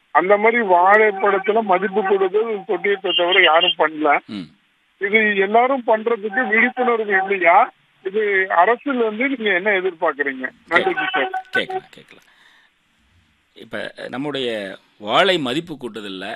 அந்த மாதிரி வாழைப்பழத்துல மதிப்பு கொடுத்தல் தொட்டியத்தை தவிர யாரும் பண்ணல ம் இது எல்லாரும் பண்றதுக்கு விழிப்புணர்வு இல்லையா இது அரசுல இருந்து நீங்க என்ன எதிர்பார்க்கறீங்க நன்றி சார் கேட்கலாம் கேட்கலாம் இப்போ நம்முடைய வாழை மதிப்பு கூட்டுதலில்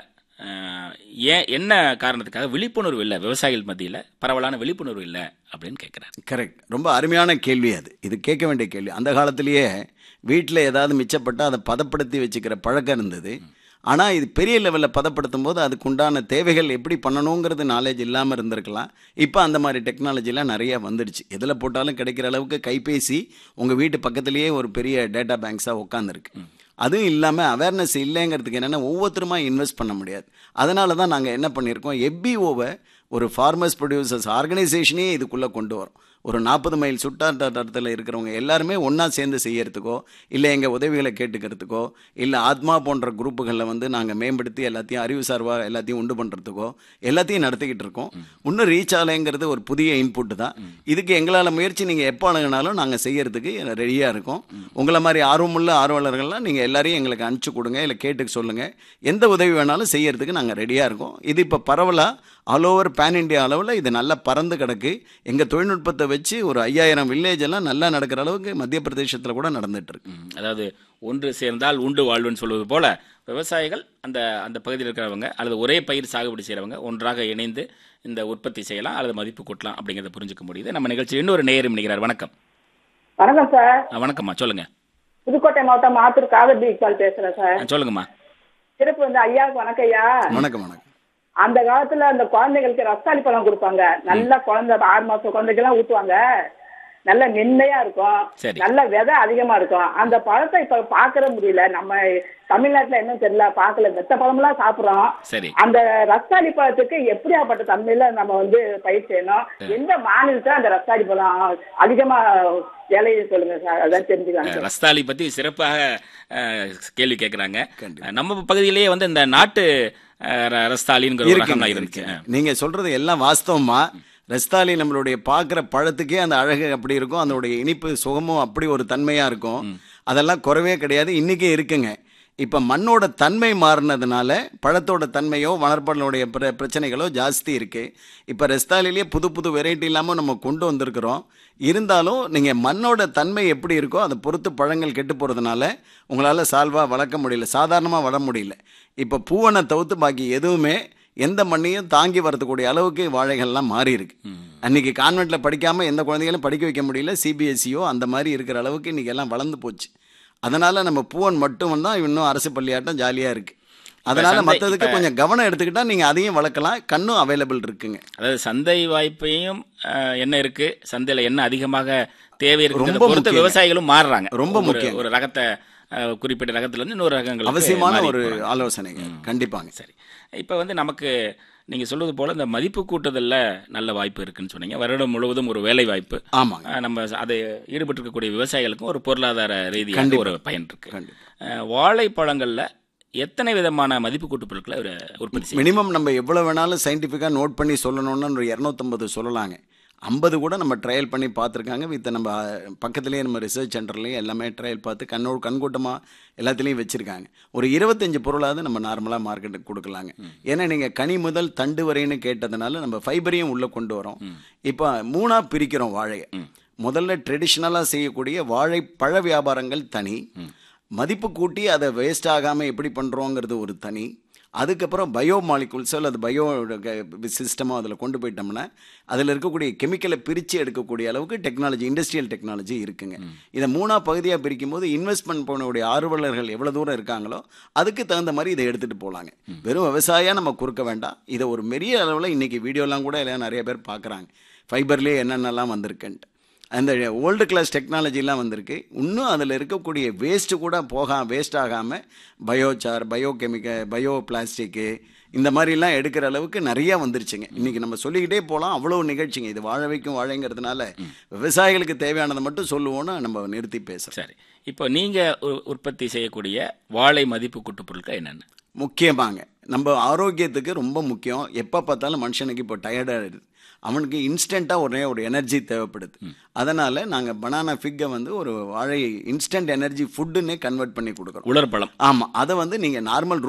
ஏன் என்ன காரணத்துக்காக விழிப்புணர்வு இல்லை விவசாயிகள் மத்தியில் பரவலான விழிப்புணர்வு இல்லை அப்படின்னு கேட்குறாரு கரெக்ட் ரொம்ப அருமையான கேள்வி அது இது கேட்க வேண்டிய கேள்வி அந்த காலத்திலேயே வீட்டில் ஏதாவது மிச்சப்பட்டால் அதை பதப்படுத்தி வச்சுக்கிற பழக்கம் இருந்தது ஆனால் இது பெரிய லெவலில் பதப்படுத்தும் போது அதுக்கு உண்டான தேவைகள் எப்படி பண்ணணுங்கிறது நாலேஜ் இல்லாமல் இருந்திருக்கலாம் இப்போ அந்த மாதிரி டெக்னாலஜிலாம் நிறைய வந்துடுச்சு எதில் போட்டாலும் கிடைக்கிற அளவுக்கு கைபேசி உங்கள் வீட்டு பக்கத்துலேயே ஒரு பெரிய டேட்டா பேங்க்ஸாக உட்காந்துருக்கு அதுவும் இல்லாமல் அவேர்னஸ் இல்லைங்கிறதுக்கு என்னென்னா ஒவ்வொருத்தருமா இன்வெஸ்ட் பண்ண முடியாது அதனால தான் நாங்கள் என்ன பண்ணியிருக்கோம் எஃபிஓவை ஒரு ஃபார்மர்ஸ் ப்ரொடியூசர்ஸ் ஆர்கனைசேஷனே இதுக்குள்ளே கொண்டு வரோம் ஒரு நாற்பது மைல் சுட்டாட்டத்தில் இருக்கிறவங்க எல்லாருமே ஒன்றா சேர்ந்து செய்யறதுக்கோ இல்லை எங்கள் உதவிகளை கேட்டுக்கிறதுக்கோ இல்லை ஆத்மா போன்ற குரூப்புகளில் வந்து நாங்கள் மேம்படுத்தி எல்லாத்தையும் அறிவு சார்பாக எல்லாத்தையும் உண்டு பண்ணுறதுக்கோ எல்லாத்தையும் நடத்திக்கிட்டு இருக்கோம் இன்னும் ரீச் ஆலைங்கிறது ஒரு புதிய இன்புட் தான் இதுக்கு எங்களால் முயற்சி நீங்கள் எப்போ அணுகினாலும் நாங்கள் செய்யறதுக்கு ரெடியாக இருக்கோம் உங்களை மாதிரி ஆர்வமுள்ள ஆர்வலர்கள்லாம் நீங்கள் எல்லாரையும் எங்களுக்கு அனுப்பிச்சு கொடுங்க இல்லை கேட்டு சொல்லுங்கள் எந்த உதவி வேணாலும் செய்யறதுக்கு நாங்கள் ரெடியாக இருக்கோம் இது இப்போ பரவலாக ஆல் ஓவர் பேன் இண்டியா அளவில் இது நல்லா பறந்து கிடக்கு எங்கள் தொழில்நுட்பத்தை வச்சு ஒரு ஐயாயிரம் வில்லேஜ் எல்லாம் நல்லா நடக்கிற அளவுக்கு மத்திய பிரதேசத்தில் கூட நடந்துட்டு இருக்கு ம், அதாவது ஒன்று சேர்ந்தால் உண்டு வாழ்வுன்னு சொல்வது போல விவசாயிகள் அந்த அந்த பகுதியில் இருக்கிறவங்க அல்லது ஒரே பயிர் சாகுபடி செய்கிறவங்க ஒன்றாக இணைந்து இந்த உற்பத்தி செய்யலாம் அல்லது மதிப்பு கூட்டலாம் அப்படிங்கிறத புரிஞ்சுக்க முடியுது நம்ம நிகழ்ச்சி இன்னொரு நேரம் நினைக்கிறார் வணக்கம் வணக்கம் சார் ஆ, வணக்கம்மா சொல்லுங்க புதுக்கோட்டை மாவட்டம் மாத்தூர் காதர் இக்பால் பேசுறேன் சார் ஆ, சொல்லுங்கம்மா சிறப்பு வந்து ஐயாவுக்கு வணக்கம் ஐயா வணக்கம் வணக்கம் அந்த காலத்துல அந்த குழந்தைகளுக்கு ரஸ்தாளி பழம் கொடுப்பாங்க நல்ல குழந்தை ஆறு மாசம் குழந்தைக்கு எல்லாம் ஊத்துவாங்க நல்ல மென்மையா இருக்கும் சரி. நல்ல விதை அதிகமா இருக்கும் அந்த பழத்தை இப்ப பாக்கற முடியல நம்ம தமிழ்நாட்டுல என்ன தெரியல பாக்கல மெத்த பழம்லாம் சாப்பிடுறோம் சரி அந்த ரஸ்தாளி பழத்துக்கு எப்படியாப்பட்ட தன்மையில நம்ம வந்து பயிர் செய்யணும் எந்த மாநிலத்துல அந்த ரஸ்தாளி பழம் அதிகமா விளையுது சொல்லுங்க சார் அதான் தெரிஞ்சுக்கலாம் சார். ரஸ்தாலி பத்தி சிறப்பாக அஹ், கேள்வி கேட்குறாங்க நம்ம பகுதியிலேயே வந்து இந்த நாட்டு அஹ், ர- ரஸ்தாலிங்கிற ஒரு இருக்குங்க, ரகம்லாம் இருந்துச்சு இருக்குங்க. நீங்க சொல்றது எல்லாம் வாஸ்தவமா ரஸ்தாலி நம்மளுடைய பார்க்குற பழத்துக்கே அந்த அழகு அப்படி இருக்கும் அதனுடைய இனிப்பு சுகமும் அப்படி ஒரு தன்மையா இருக்கும் அதெல்லாம் குறவே கிடையாது இன்னைக்கே இருக்குங்க இப்ப மண்ணோட தன்மை மாறினதுனால பழத்தோட தன்மையோ வளர்ப்பனுடைய பிர பிரச்சனைகளோ ஜாஸ்தி இருக்கு இப்ப ரஸ்தாலிலேயே புது புது வெரைட்டி இல்லாம நம்ம கொண்டு வந்திருக்கிறோம் இருந்தாலும் நீங்க மண்ணோட தன்மை எப்படி இருக்கோ அதை பொறுத்து பழங்கள் கெட்டு போறதுனால உங்களால சால்வா வளர்க்க முடியல சாதாரணமா வளர முடியல இப்ப பூவனை தவிர்த்து பாக்கி எதுவுமே எந்த மண்ணையும் தாங்கி வரதுக்கூடிய அளவுக்கு வாழைகள்லாம் மாறி இருக்கு அன்னைக்கு கான்வென்ட்ல படிக்காம எந்த குழந்தைகளும் படிக்க வைக்க முடியல சிபிஎஸ்சியோ அந்த மாதிரி இருக்கிற அளவுக்கு இன்னைக்கு எல்லாம் வளர்ந்து போச்சு அதனால நம்ம பூவன் மட்டும் தான் இன்னும் அரசு பள்ளியாட்டம் ஜாலியா இருக்கு அதனால சந்தை- மற்றதுக்கு இப்ப- கொஞ்சம் கவனம் எடுத்துக்கிட்டா நீங்க அதையும் வளர்க்கலாம் கண்ணும் அவைலபிள் இருக்குங்க அதாவது சந்தை வாய்ப்பையும் அஹ், என்ன இருக்கு சந்தையில என்ன அதிகமாக தேவை இருக்கு ரொம்ப பொறுத்து முக்கியங்க. விவசாயிகளும் மாறுறாங்க ரொம்ப ஒரு- முக்கியம். ஒரு ரகத்தை அஹ், குறிப்பிட்ட ரகத்துல இருந்து இன்னொரு ரகங்கள் அவசியமான ஒரு ஆலோசனைங்க கண்டிப்பாங்க சரி இப்போ வந்து நமக்கு நீங்க சொல்வது போல இந்த மதிப்பு கூட்டுதல்ல நல்ல வாய்ப்பு இருக்குன்னு சொன்னீங்க வருடம் முழுவதும் ஒரு வேலை வாய்ப்பு ஆமாங்க அஹ், நம்ம அதை ஈடுபட்டு இருக்கக்கூடிய விவசாயிகளுக்கும் ஒரு பொருளாதார ரீதியாக கண்டிப்பா. ஒரு பயன் இருக்கு கண்டிப்பா. அஹ், வாழைப்பழங்கள்ல எத்தனை விதமான மதிப்பு கூட்டு பொருட்களை ஒரு உற்பத்தி செய்யும் மினிமம் நம்ம எவ்வளவு வேணாலும் சயின்டிஃபிக்காக நோட் பண்ணி சொல்லணும்னு ஒரு இரநூத்தம்பது சொல்லலாங்க ஐம்பது கூட நம்ம ட்ரையல் பண்ணி பார்த்துருக்காங்க வித் நம்ம அஹ், பக்கத்துலேயே நம்ம ரிசர்ச் சென்டர்லேயும் எல்லாமே ட்ரையல் பார்த்து கண்ணோடு கண்கூட்டமாக எல்லாத்துலேயும் வச்சுருக்காங்க ஒரு இருபத்தஞ்சு பொருளாவது நம்ம நார்மலாக மார்க்கெட்டுக்கு கொடுக்கலாங்க ஏன்னா நீங்கள் கனி முதல் தண்டு வரைன்னு கேட்டதுனால நம்ம ஃபைபரையும் உள்ளே கொண்டு வரோம் இப்போ மூணாக பிரிக்கிறோம் வாழையை முதல்ல ட்ரெடிஷ்னலாக செய்யக்கூடிய வாழை பழ வியாபாரங்கள் தனி மதிப்பு கூட்டி அதை வேஸ்ட் ஆகாமல் எப்படி பண்ணுறோங்கிறது ஒரு தனி அதுக்கப்புறம் பயோ மாலிகுல்ஸோ அல்லது பயோ சிஸ்டமோ அதில் கொண்டு போயிட்டோம்னா அதில் இருக்கக்கூடிய கெமிக்கலை பிரித்து எடுக்கக்கூடிய அளவுக்கு டெக்னாலஜி இண்டஸ்ட்ரியல் டெக்னாலஜி இருக்குங்க இதை மூணா பகுதியாக பிரிக்கும் போது இன்வெஸ்ட்மெண்ட் போனவுடைய ஆர்வலர்கள் எவ்வளோ தூரம் இருக்காங்களோ அதுக்கு தகுந்த மாதிரி இதை எடுத்துகிட்டு போகலாங்க வெறும் விவசாயம் நம்ம குறுக்க வேண்டாம் இதை ஒரு பெரிய அளவில் இன்றைக்கி வீடியோலாம் கூட எல்லாம் நிறைய பேர் பார்க்குறாங்க ஃபைபர்லேயே என்னென்னலாம் வந்திருக்குன்ட்டு அந்த ஓல்டு கிளாஸ் டெக்னாலஜிலாம் வந்திருக்கு இன்னும் அதில் இருக்கக்கூடிய வேஸ்ட்டு கூட போகா வேஸ்ட் ஆகாமல் பயோசார் பயோ கெமிக்கல் பயோ பிளாஸ்டிக்கு இந்த மாதிரிலாம் எடுக்கிற அளவுக்கு நிறைய வந்துருச்சுங்க இன்னைக்கு நம்ம சொல்லிக்கிட்டே போகலாம் அவ்வளோ நிகழ்ச்சிங்க இது வாழ வைக்கும் வாழைங்கிறதுனால விவசாயிகளுக்கு தேவையானதை மட்டும் சொல்லுவோன்னு நம்ம நிறுத்தி பேசுகிறோம் சரி இப்போ நீங்க உ- உற்பத்தி செய்யக்கூடிய வாழை மதிப்பு கூட்டு பொருட்கள் என்னென்ன முக்கியமாங்க நம்ம ஆரோக்கியத்துக்கு ரொம்ப முக்கியம் எப்போ பார்த்தாலும் மனுஷனுக்கு இப்போ டயர்டாக அவனுக்கு இன்ஸ்டண்ட்டாக உடனே ஒரு எனர்ஜி தேவைப்படுது அதனால் நாங்கள் பனானா ஃபிக்கை வந்து ஒரு வாழை இன்ஸ்டன்ட் எனர்ஜி ஃபுட்டுன்னே கன்வெர்ட் பண்ணி கொடுக்குறோம் உலர்பழம் ஆமாம் அதை வந்து நீங்கள் நார்மல்